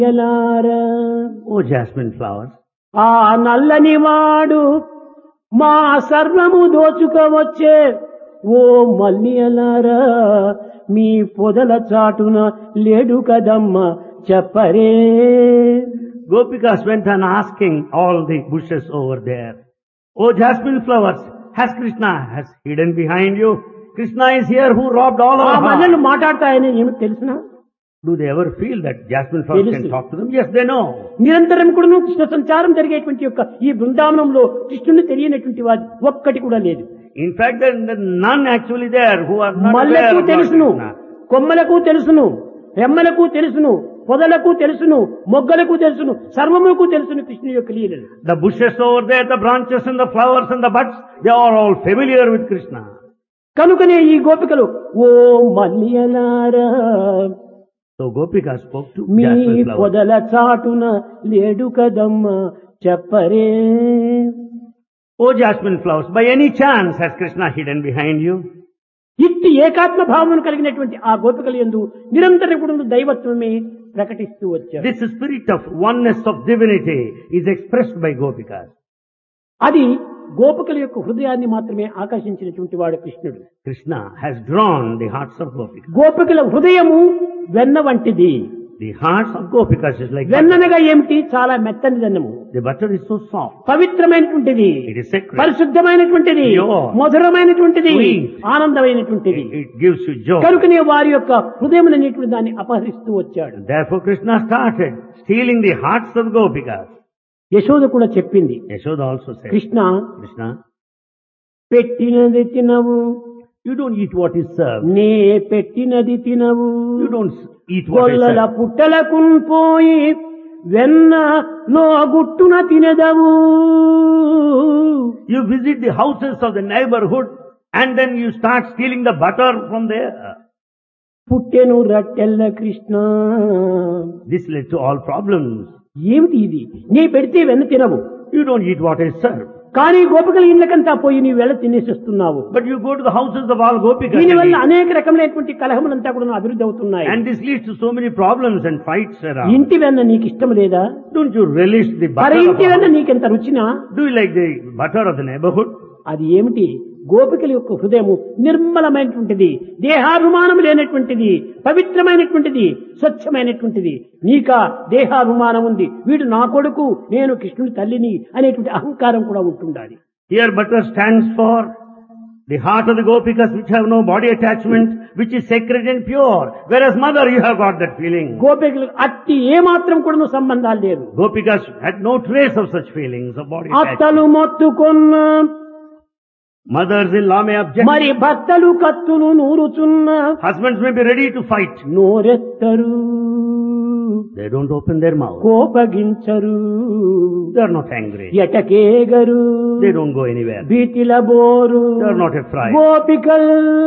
ఎలారా Oh, jasmine flowers. ఆ నల్లని వాడు మా సర్వము దోచుకోవచ్చే ఓ మల్లియలారా మీ పొదల చాటున లేడు కదమ్మ చెప్పరే Gopikas went on asking all the bushes over there. Oh, jasmine flowers, has Krishna has hidden behind you? Krishna is here who robbed all ఆ our మల్లెలు hearts. మాట్లాడతాయని ఏమి తెలిసిన Do they ever feel that jasmine flowers can తెలుసు. talk to them? Yes, they know. నిరంతరం కూడా కృష్ణ సంచారం జరిగేటువంటి యొక్క ఈ బృందావనంలో కృష్ణుని తెలియనటువంటి వాది ఒక్కటి కూడా లేదు In fact, there there are none actually there who are not aware మల్లెకు of Lord తెలుసును Krishna. కొమ్మలకు తెలుసును రెమ్మలకు తెలుసును పొదలకు తెలుసును మొగ్గలకు తెలుసును సర్వములకు తెలుసును కృష్ణుని యొక్క లీలలు The bushes over there, the branches and the flowers and the buds, they are all familiar with Krishna. కనుకనే ఈ గోపికలు ఓ మల్లియలారా So Gopika spoke to me jasmine flowers. పొదల చాటున లేడు కదమ్మ చెప్పరే Oh jasmine flowers, by any chance has Krishna hidden behind you? ఇట్టి ఏకాత్మ భావమును కలిగినటువంటి ఆ గోపికలు ఎందు నిరంతరం కూడా దైవత్వమే ప్రకటిస్తూ వచ్చారు This spirit of oneness of divinity is expressed by Gopikas. అది గోపికల యొక్క హృదయాన్ని మాత్రమే ఆకర్షించినటువంటి వాడు కృష్ణుడు Krishna has drawn the hearts of Gopikas. గోపికల హృదయము వెన్న వంటిది The hearts of Gopikas is like butter. వెన్ననగా ఏమిటి చాలా మెత్తని దన్నము The butter is so soft. పవిత్రమైనటువంటిది It is sacred. పరిశుద్ధమైనటువంటిది Pure. మధురమైనటువంటిది Sweet. ఆనందమైనటువంటిది It, it gives you joy. కనుకనే వారి యొక్క హృదయం అనేటువంటి దాన్ని అపహరిస్తూ వచ్చాడు Therefore Krishna started stealing the hearts of Gopikas. Yashoda కూడా చెప్పింది Yashoda also said, Krishna Krishna, పెట్టినది తినవు you don't eat what is served. నే పెట్టినది తినవు You don't s- eat what is గొల్లల served. పుట్టలకు పోయి వెన్న లో గుట్టున తినదవు You visit the houses of the neighborhood and then you start stealing the butter from there. పుట్టెను రట్టెల్ల Krishna This led to all problems. ఏమిటి ఇది నీ పెడితే వెన్న తినవు You don't eat what is served. కానీ గోపికల ఇళ్ళకంతా పోయి నీ వెళ్ళ తినేసేస్తున్నావు But you go to the houses of all Gopikas and, దీనివల్ల eat. అనేక రకములైనటువంటి కలహములంతా కూడా అభివృద్ధి అవుతున్నాయి and this leads to so many problems and fights around. ఇంటి వెన్న నీకు ఇష్టం లేదా Don't you relish the మరి butter of ఇంటి a వెన్న house? నీకెంత రుచినా Do you like the butter of the neighborhood? అది ఏమిటి గోపికల యొక్క హృదయము నిర్మలమైనటువంటిది దేహాభిమానం లేనటువంటిది పవిత్రమైనటువంటిది స్వచ్ఛమైనటువంటిది నీక దేహాభిమానం ఉంది వీడు నా కొడుకు నేను కృష్ణుడి తల్లిని అనేటువంటి అహంకారం కూడా ఉంటుండాలి Here butter stands for the heart of the Gopikas which have no body attachment, which is sacred and pure. Whereas mother, you have got that feeling. గోపికలకు అట్టి ఏ మాత్రం కూడా సంబంధాలు లేవు Gopikas had no trace of such feelings of body attachment. అత్తలు మొత్తుకొన్న Mothers-in-law may object. మరి భర్తలు కత్తులు నూరుచున్న Husbands may be ready to fight. నోరెత్తరు They don't open their mouth. కోపగించరు They are not angry. ఎటకేగరు They don't go anywhere. బీతిల బోరు They are not afraid. గోపికల్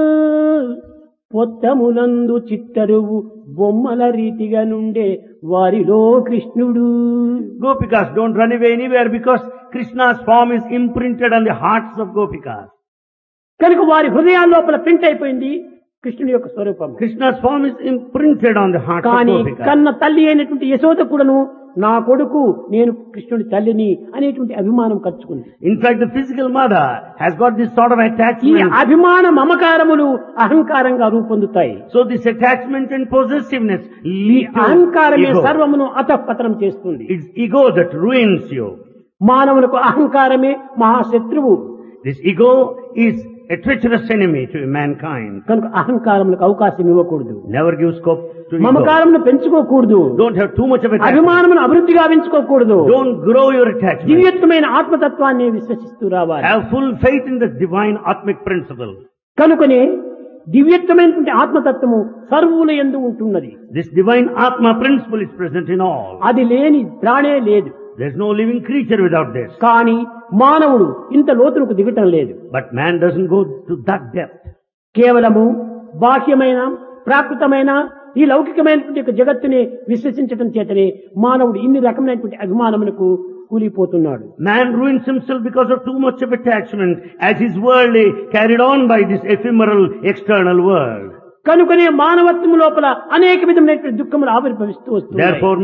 పొత్తములందు చిత్తరువు బొమ్మల రీతిగా నుండే వారిలో కృష్ణుడు Gopikas don't run away anywhere because Krishna's form is imprinted on the hearts of Gopikas. కనుక వారి హృదయాల లోపల ప్రింట్ అయిపోయింది కృష్ణుడి యొక్క స్వరూపం Krishna's form is imprinted on the hearts కానీ of Gopikas. కన్న తల్లి అయినటువంటి యశోద కూడాను నా కొడుకు నేను కృష్ణుడి తల్లిని అనేటువంటి అభిమానం కచ్చుకుంది In fact, the physical mother has got this sort of ఈ attachment. అభిమాన మమకారములు అహంకారంగా రూపొందుతాయి So this attachment and possessiveness ఈ lead to అహంకారమే ego. సర్వమును అతఃపతనం చేస్తుంది It's ego that ruins you. మానవులకు అహంకారమే మహాశత్రువు This ego is a treacherous enemy to mankind. కనుక అహంకారములకు అవకాశం ఇవ్వకూడదు Never give scope to ego. మమకారమును పెంచుకోకూడదు Don't have too much of attachment. అభిమానమును అభివృద్ధి గావించుకోకూడదు Don't grow your attachment. దివ్యత్వమైన ఆత్మతత్వాన్ని విశ్వసిస్తూ రావాలి Have full faith in the divine atmic principle. కనుకనే దివ్యత్వమైనటువంటి ఆత్మతత్వము సర్వుల ఎందు ఉంటున్నది This divine Atma principle is present in all. అది లేని ప్రాణే లేదు There's no living creature without this. కానీ మానవుడు ఇంత లోతులకు దిగటం లేదు But man doesn't go to that depth. కేవలము బాహ్యమైన ప్రాకృతమైన ఈ లౌకికమైనటువంటి యొక్క జగత్తుని విశ్వసించటం చేతనే మానవుడు ఇన్ని రకమైనటువంటి అభిమానములకు కూలిపోతున్నాడు Man ruins himself because of too much of attachment as his world is carried on by this ephemeral external world. కనుకనే మానవత్వము లోపల అనేక విధమైనటువంటి దుఃఖములు ఆవిర్భవిస్తూ వస్తున్నాయి Therefore